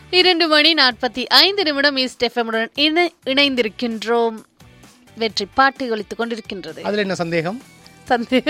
இரண்டு மணி நாற்பத்தி ஐந்து நிமிடம் ஈஸ்ட் எஃப்எம்முடன் இணை இணைந்திருக்கின்றோம் வெற்றி பாட்டு ஒலித்துக் கொண்டிருக்கின்றது அதுல என்ன சந்தேகம் தந்தை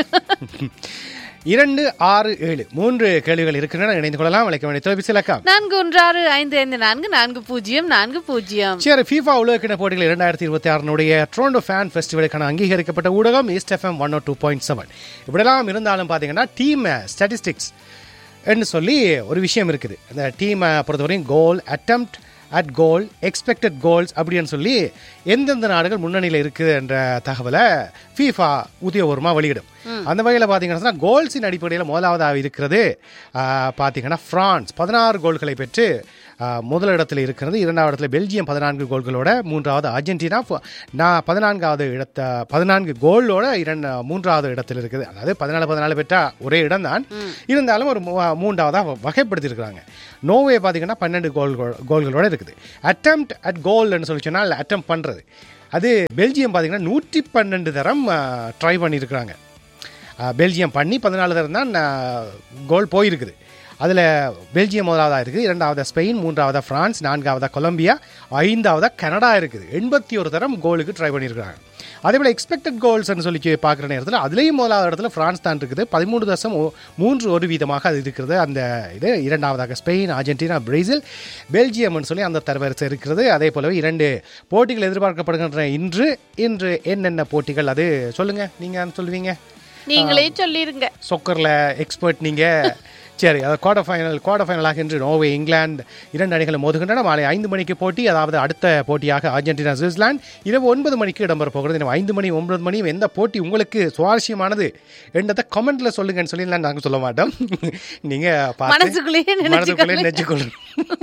இரண்டு ஆறு ஏழு மூன்று கேள்விகள் இருக்கின்றன இணைந்து கொள்ளலாம் அழைக்க வேண்டிய தொலைபேசி இலக்கம் நான்கு ஒன்று ஆறு ஐந்து ஐந்து நான்கு நான்கு பூஜ்ஜியம் நான்கு பூஜ்ஜியம் சரி ஃபீஃபா உலகக்கிண போட்டிகள் இரண்டாயிரத்தி இருபத்தி ஆறுனுடைய ட்ரோண்டோ ஃபேன் ஃபெஸ்டிவலுக்கான அங்கீகரிக்கப்பட்ட ஊடகம் east FM one two point seven இப்படிலாம் இருந்தாலும் பார்த்தீங்கன்னா டீம் ஸ்டாட்டிஸ்டிக்ஸ் என்று சொல்லி ஒரு விஷயம் இருக்குது அந்த டீமை பொறுத்தவரையும் goal attempt at goal expected goals அப்படின்னு சொல்லி எந்தெந்த நாடுகள் முன்னணியில் இருக்குது என்ற தகவலை ஃபீஃபா உத்தியோகபூர்வமாக வெளியிடும் அந்த வகையில் பார்த்தீங்கன்னா கோல்ஸின் அடிப்படையில் முதலாவதாக இருக்கிறது ஆஹ், பார்த்தீங்கன்னா பிரான்ஸ் பதினாறு கோல்களை பெற்று ஆஹ், முதலிடத்தில் இருக்கிறது இரண்டாவது இடத்துல பெல்ஜியம் பதினான்கு கோல்களோட மூன்றாவது அர்ஜென்டினா ஃப- நான் பதினான்காவது இடத்த பதினான்கு கோலோட இரண்டு மூன்றாவது இடத்தில் இருக்குது அதாவது பதினாலு பதினாலு பெற்றா ஒரே இடம் தான் இருந்தாலும் ஒரு மூ- மூன்றாவதாக வகைப்படுத்தியிருக்கிறாங்க நோவே பார்த்தீங்கன்னா பன்னெண்டு கோல் கோல்களோட இருக்குது அட்டம்ப்ட் அட் கோல்னு சொல்லி சொன்னால் அட்டம் பண்ணுறது அது பெல்ஜியம் பார்த்தீங்கன்னா நூற்றி பன்னெண்டு தரம் ட்ரை பண்ணியிருக்கிறாங்க அஹ், பெல்ஜியம் பண்ணி பதினாலு தரம் தான் கோல் போயிருக்குது அதில் பெல்ஜியம் முதலாவதாக இருக்குது இரண்டாவதா ஸ்பெயின் மூன்றாவதா பிரான்ஸ் நான்காவதா கொலம்பியா ஐந்தாவதா கனடா இருக்குது எண்பத்தி ஒரு தரம் கோலுக்கு ட்ரை பண்ணியிருக்கிறாங்க அதே போல் எக்ஸ்பெக்டட் கோல்ஸ்னு சொல்லி பார்க்குற நேரத்தில் அதுலேயும் முதலாவது இடத்துல பிரான்ஸ் தான் இருக்குது பதிமூன்று தசம் ஒ- மூன்று ஒரு வீதமாக அது இருக்கிறது அந்த இது இரண்டாவதாக ஸ்பெயின் அர்ஜென்டினா பிரேசில் பெல்ஜியம்னு சொல்லி அந்த தரவரிசை இருக்கிறது அதே போலவே இரண்டு போட்டிகள் எதிர்பார்க்கப்படுகின்றன இன்று இன்று என்னென்ன போட்டிகள் அது சொல்லுங்க நீங்க சொல்லுவீங்க நீங்களே சொல்லிருங்க சொக்கரில் எக்ஸ்பர்ட் நீங்கள் சரி அது குவார்டர் ஃபைனல் குவார்டர் ஃபைனலாக இன்று நோர்வே இங்கிலாந்து இரண்டு அணிகளும் மோதுகின்றன மாலை ஐந்து மணிக்கு போட்டி அதாவது அடுத்த போட்டியாக அர்ஜென்டினா சுவிட்சர்லாந்து இரவு ஒன்பது மணிக்கு இடம்பெற போகிறது எனவே ஐந்து மணி ஒன்பது மணி எந்த போட்டி உங்களுக்கு சுவாரஸ்யமானது என்றதை கமெண்ட்ல சொல்லுங்கன்னு சொல்லி நாங்கள் சொல்ல மாட்டோம் நீங்கள் பார்த்து மனசுக்குள்ளேயே மனதுக்குள்ளே நினைச்சுக்கோங்க. நெச்சுக்கொள்ளணும்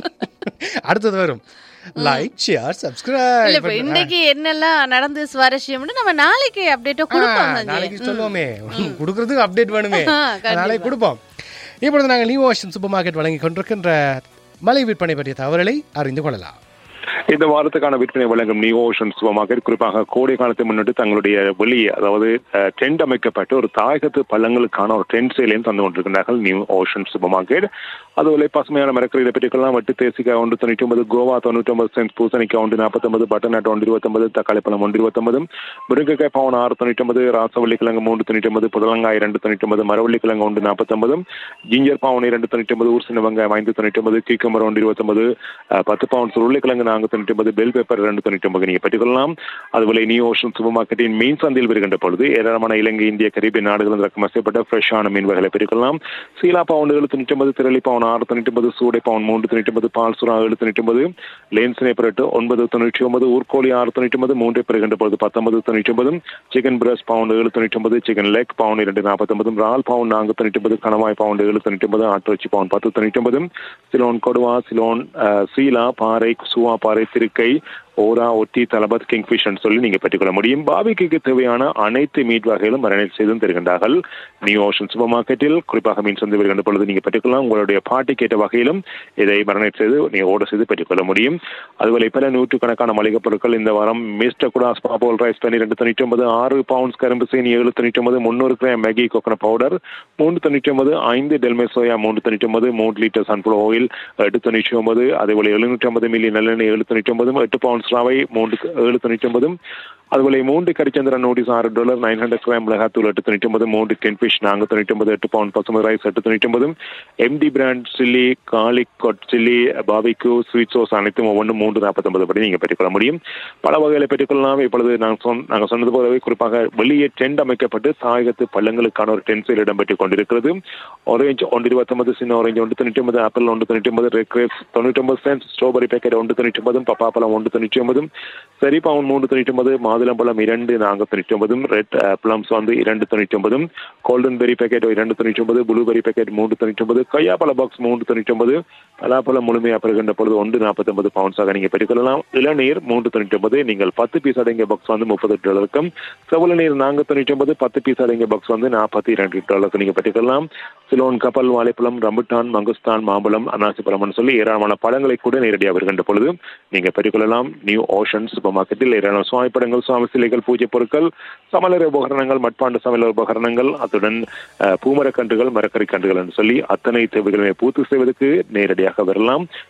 அடுத்தது வரும் லைக் ஷேர் இல்ல இப்ப சப்ஸ்கிரைப் இன்னைக்கு என்னெல்லாம் நடந்து சுவாரஸ்யம்னு நம்ம நாளைக்கு அப்டேட்டோ கொடுப்போம் ஆ, வந்து. நாளைக்கு சொல்லுவோமே கொடுக்கறதுக்கு அப்டேட் வேணுமே ஆ, கண்டிப்பா. நாளைக்கு கொடுப்போம் இப்பொழுது நாங்கள் நியூ ஓஷன் சூப்பர் மார்க்கெட் வழங்கி கொண்டிருக்கின்ற மலை விற்பனை பற்றிய தகவல்களை அறிந்து கொள்ளலாம் இந்த வாரத்துக்கான விற்பனை வழங்கும் நியூ ஓஷன் சூப்பர் மார்க்கெட் குறிப்பாக கோடை காலத்தை முன்னிட்டு தங்களுடைய வெளி அதாவது டென்ட் அமைக்கப்பட்டு ஒரு தாயகத்து பள்ளங்களுக்கான ஒரு டென்ட் சேலையும் தந்து கொண்டிருக்கிறார்கள் நியூ ஓஷன் சூப்பர் மார்க்கெட் அதுபோல பசுமையான மரக்கறிகளை பெற்றுக்கொள்ளலாம் வட்டு தேசிக்காய் ஒன்று தொண்ணூற்றி ஒன்பது கோவா தொண்ணூற்றி ஒன்பது சென்ட் பூசணிக்காய் ஒன்று நாற்பத்தொன்பது பட்டர்நட் ஒன்று இருபத்தொன்பது தக்காளி பழம் ஒன்று இருபத்தொன்பது முருங்கைக்காய் பவுன் ஆறு தொண்ணூற்றி ஒன்பது ராசவள்ளி கிழங்கு மூன்று தொண்ணூற்றி ஒன்பது புடலங்காய் இரண்டு தொண்ணூற்றி ஒன்பது மரவள்ளி கிழங்கு ஒன்று நாற்பத்தொன்பது ஜிஞ்சர் பவுன் இரண்டு தொண்ணூற்றி ஒன்பது ஊர்சின வெங்காயம் ஐந்து தொண்ணூற்றி ஒன்பது கீக்கம்பர் ஒன்று இருபத்தொன்பது அஹ், பத்து பவுன்ஸ் உருளைக்கிழங்கு நான்கு தொண்ணூற்றி ஒன்பது பெல் பேப்பர் ரெண்டு தொண்ணூற்றி ஒன்பது நீங்கள் பெற்றுக்கொள்ளலாம் அதுபோல நியூ ஓஷன் சூப்பர் மார்க்கெட்டின் மீன் சந்தையில் வருகின்ற பொழுது ஏராளமான இலங்கை இந்திய கரீபியன் நாடுகள் இறக்குமதி செய்யப்பட்ட ஃப்ரெஷ்ஷான மீன் வகைகளை பெற்றுக்கொள்ளலாம் சீலா பவுன் ஏழு தொண்ணூற்றி ஒன்பது திரளி பவுன் ஆறு தொண்ணூற்றி ஒன்பது சூடை பவுன் மூன்று தொண்ணூற்றி ஒன்பது பால் சுறா ஏழு தொண்ணூற்றி ஒன்பது லேன்சினை பிறட்டு ஒன்பது தொண்ணூற்றி ஒன்பது ஊர்கோழி ஆறு தொண்ணூற்றி ஒன்பது மூன்றை பெறுகின்ற பொழுது பத்தொன்பது தொண்ணூற்றி ஒன்பது சிக்கன் பிரஸ்ட் பவுன் ஏழு தொண்ணூற்றி ஒன்பது சிக்கன் லெக் பவுன் இரண்டு நாற்பத்தொன்பது ரால் பவுன் நான்கு தொண்ணூற்றி ஒன்பது கணவாய் பவுன் ஏழு தொண்ணூற்றி ஒன்பது ஆட்டுவச்சி பவுன் பத்து தொண்ணூற்றி ஒன்பது சிலோன் கொடுவா சிலோன் அஹ், சீலா பாறை சுவா பாறை திருக்கை ஓரா ஒட்டி தலபத் கிங்ஃபிஷ் சொல்லி நீங்க பெற்றுக்கொள்ள முடியும் பாபிக்கு தேவையான அனைத்து மீட் வகைகளும் மரணை செய்தும் தருகின்றார்கள் நியூ ஓஷன் சூப்பர் மார்க்கெட்டில் குறிப்பாக மீன் சந்தை வருகின்ற பொழுது நீங்க பெற்றுக்கொள்ளலாம் உங்களுடைய பாட்டிக்கு ஏற்ற வகையிலும் இதை மரணை செய்து நீங்க ஓட செய்து பெற்றுக்கொள்ள முடியும் அதுபோல பல நூற்றுக்கணக்கான மளிகைப் பொருட்கள் இந்த வாரம் மிஸ்டர் குடாஸ் பாபோல் ரைஸ் பன்னிரெண்டு தொண்ணூற்றி ஒன்பது ஆறு பவுண்ட்ஸ் கரும்பு சீனி ஏழு தொண்ணூற்றி ஒன்பது முந்நூறு கிராம் மேகி கோகனட் பவுடர் மூன்று தொண்ணூற்றி ஒன்பது ஐந்து டெல்மே சோயா மூன்று தொண்ணூற்றி ஒன்பது மூன்று லிட்டர் சன்ஃபிளவர் ஆயில் எட்டு தொண்ணூற்றி ஒன்பது அதேபோல எழுநூற்றி ஐம்பது மில்லி நல்லெண்ணெய் ஏழு தொண்ணூற்றி ஒன்பதும் எட்டு பவுண்ட்ஸ் ரவை மூன்று ஏழு தொண்ணூற்றி ஒன்பதும் அதுபோல மூன்று கரிச்சந்திரன் நோட்டீஸ் ஆறு டாலர் நைன் ஹண்ட்ரட் கிராம் மிளகாத்தூள் எட்டு தொண்ணூற்றி ஒன்பது மூன்று கென்ஃபிஷ் நான்கு தொண்ணூற்றி ஒன்பது எட்டு பவுண்ட் பசுமை ரைஸ் எட்டு தொண்ணூற்றி ஒன்பதும் எம்டி பிராண்ட் சில்லி காலிக் கொட் சில்லி பாபிக்கு ஸ்வீட் சோஸ் அனைத்தும் ஒவ்வொன்றும் மூன்று நாற்பத்தொன்பது படி நீங்கள் பெற்றுக்கொள்ள முடியும் பல வகைகளை பெற்றுக்கொள்ளலாம் இப்பொழுது நாங்கள் சொன் நாங்கள் சொன்னது போலவே குறிப்பாக வெளியே டென்ட் அமைக்கப்பட்டு தாயகத்து பள்ளங்களுக்கான ஒரு டென்ட் சேல் இடம்பெற்றுக் கொண்டிருக்கிறது ஆரஞ்சு ஒன்று இருபத்தொன்பது சின்ன ஆரஞ்சு ஒன்று தொண்ணூற்றி ஒன்பது ஆப்பிள் ஒன்று தொண்ணூற்றி ஒன்பது ரெட் கிரேப்ஸ் தொண்ணூற்றி ஒன்பது சென்ட் ஸ்ட்ராபெரி பேக்கெட் ஒன்று தொண்ணூற்றி ஒன்பதும் பப்பாப்பழம் ஒன்று தொண்ணூற்றி ஒன்பதும் செரி பவுன் மூன்று தொண்ணூற்றி ஒன்பது மாதுளம்பழம் இரண்டு நான்கு தொண்ணூற்றி ஒன்பதும் ரெட் பிளம்ஸ் வந்து இரண்டு தொண்ணூற்றி ஒன்பதும் கோல்டன் பெரி பேக்கெட் இரண்டு தொண்ணூற்றி ஒன்பது ப்ளூபெரி பேக்கெட் மூன்று தொண்ணூற்றி ஒன்பது கொய்யாப்பழ பாக்ஸ் மூன்று தொண்ணூற்றி ஒன்பது பலாப்பழம் முழுமையாக பெறுகின்ற பொழுது ஒன்று நாற்பத்தொன்பது பவுன்ஸாக நீங்கள் பெற்றுக்கொள்ளலாம் இளநீர் மூன்று தொண்ணூற்றி ஒன்பது நீங்கள் பத்து பீஸ் அடங்கிய பாக்ஸ் வந்து முப்பது டாலருக்கும் செவல நீர் நான்கு தொண்ணூற்றி ஒன்பது பத்து பீஸ் அடங்கிய பாக்ஸ் வந்து நாற்பத்தி இரண்டு டாலருக்கு நீங்கள் பெற்றுக்கொள்ளலாம் சிலோன் கப்பல் வாழைப்பழம் ரம்புட்டான் மங்குஸ்தான் மாம்பழம் அனாசி பழம்னு சொல்லி ஏராளமான பழங்களை கூட நேரடியாக வருகின்ற பொழுது நீங்கள் பெற்றுக்கொள்ளலாம் நியூ ஓஷன் சூப்பர் மார்க்கெட்டில் ஏராளமான சுவாமி படங்கள் சுவாமி சிலைகள் பூஜை பொருட்கள் சமலர் உபகரணங்கள் மட்பாண்டு சமையல் உபகரணங்கள் அத்துடன் அஹ், பூமரக்கன்றுகள் மரக்கறி கன்றுகள் என்று சொல்லி அத்தனை தேவைகளுமே பூர்த்தி செய்வதற்கு நேரடியாக வரலாம்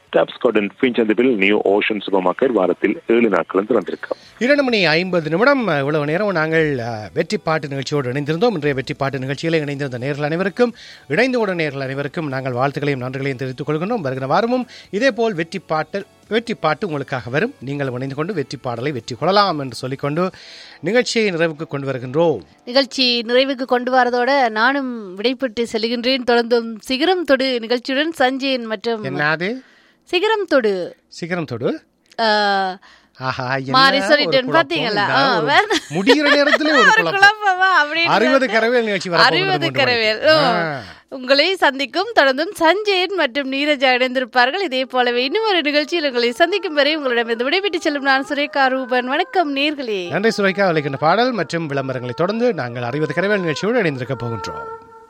டாப்ஸ் கார்டன் ஃபின்சந்திப்பில் நியூ ஓஷன் சூப்பர் மார்க்கெட் வாரத்தில் ஏழு நாட்களும் திறந்திருக்கும் இரண்டு மணி ஐம்பது நிமிடம் இவ்வளவு நேரம் நாங்கள் அஹ், வெற்றி பாட்டு நிகழ்ச்சியோடு இணைந்திருந்தோம் இன்றைய வெற்றி பாட்டு நிகழ்ச்சியில் இணைந்திருந்த நேர்கள் அனைவருக்கும் இணைந்து ஓட நேர்கள் அனைவருக்கும் நாங்கள் வாழ்த்துக்களையும் நன்றிகளையும் தெரிவித்துக் கொள்கின்றோம் வருகிற வாரமும் இதேபோல் வெற்றி பாட்டு வெற்றி பாட்டு உங்களுக்காக வரும் நீங்கள் இணைந்து கொண்டு வெற்றி பாடலை வெற்றி கொள்ளலாம் என்று சொல்லிக்கொண்டு நிகழ்ச்சியை நிறைவுக்கு கொண்டு வருகின்றோம் நிகழ்ச்சி நிறைவுக்கு கொண்டு வரதோட நானும் விடைபெற்று செல்கின்றேன் தொடர்ந்தும் சிகரம் தொடு நிகழ்ச்சியுடன் சஞ்சயன் மற்றும் என்னது சிகரம் தொடு சிகரம் தொடு ஆஹ், ஆஹா என்ன மாறி ஒரு சொல்லிட்டேன் குழப்பம், பாத்தீங்களா? இந்த ஆ, ஒரு வேற- முடிகிற நேரத்திலே ஒரு ஒரு குழப்பம் குழப்பமா அப்படின்னு அறுபது கரவேல் நிகழ்ச்சி வரப்போகிறது அறுபது மூன்று கரவேல் மணிக்கு. ஓ. ஆ. உங்களை சந்திக்கும் தொடர்ந்தும் சஞ்சயன் மற்றும் நீரஜா இணைந்திருப்பார்கள் இதே போலவே இன்னும் ஒரு நிகழ்ச்சியில் உங்களை சந்திக்கும் வரை உங்களிடமிருந்து விடைபெற்று செல்லும் நான் சுரேகா ரூபன் வணக்கம் நேர்களே நன்றி சுரைக்கா விளைக்கின்ற பாடல் மற்றும் விளம்பரங்களை தொடர்ந்து நாங்கள் அறுபது கரவேல் நிகழ்ச்சியோடு இணைந்திருக்க போகின்றோம்